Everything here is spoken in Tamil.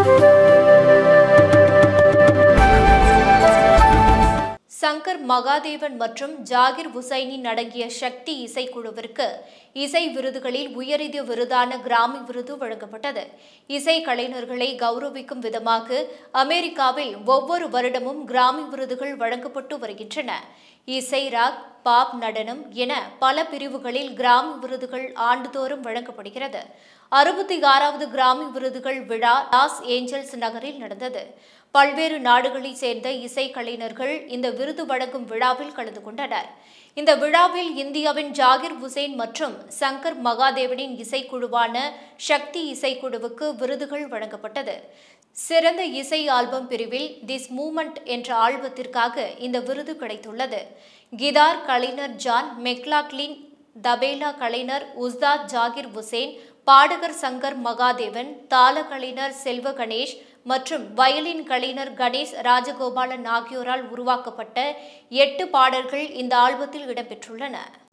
சங்கர் மகாதேவன் மற்றும் ஜாகிர் ஹுசைனின் அடங்கிய சக்தி இசைக்குழுவிற்கு இசை விருதுகளில் உயரிய விருதான கிராமி விருது வழங்கப்பட்டது இசை கலைஞர்களை கௌரவிக்கும் விதமாக அமெரிக்காவில் ஒவ்வொரு வருடமும் கிராமி விருதுகள் வழங்கப்பட்டு வருகின்றன இசை ராக் பாப் நடனம் என பல பிரிவுகளில் கிராமி விருதுகள் ஆண்டுதோறும் வழங்கப்படுகிறது அறுபத்தி ஆறாவது கிராமி விருதுகள் விழா லாஸ் ஏஞ்சல்ஸ் நகரில் நடந்தது பல்வேறு நாடுகளைச் சேர்ந்த இசை கலைஞர்கள் இந்த விருது வழங்கும் விழாவில் கலந்து கொண்டனர் இந்த விழாவில் இந்தியாவின் ஜாகிர் ஹுசைன் மற்றும் சங்கர் மகாதேவனின் இசைக்குழுவான சக்தி இசைக்குழுவுக்கு விருதுகள் வழங்கப்பட்டது சிறந்த இசை ஆல்பம் பிரிவில் திஸ் மூமெண்ட் என்ற ஆல்பத்திற்காக இந்த விருது கிடைத்துள்ளது கிதார் கலைஞர் ஜான் மெக்லாக்லின் தபேலா கலைஞர் உஸ்தாத் ஜாகிர் ஹுசேன் பாடகர் சங்கர் மகாதேவன் தாள கலைஞர் செல்வ கணேஷ் மற்றும் வயலின் கலைஞர் கணேஷ் ராஜகோபாலன் ஆகியோரால் உருவாக்கப்பட்ட எட்டு பாடல்கள் இந்த ஆல்பத்தில் இடம்பெற்றுள்ளன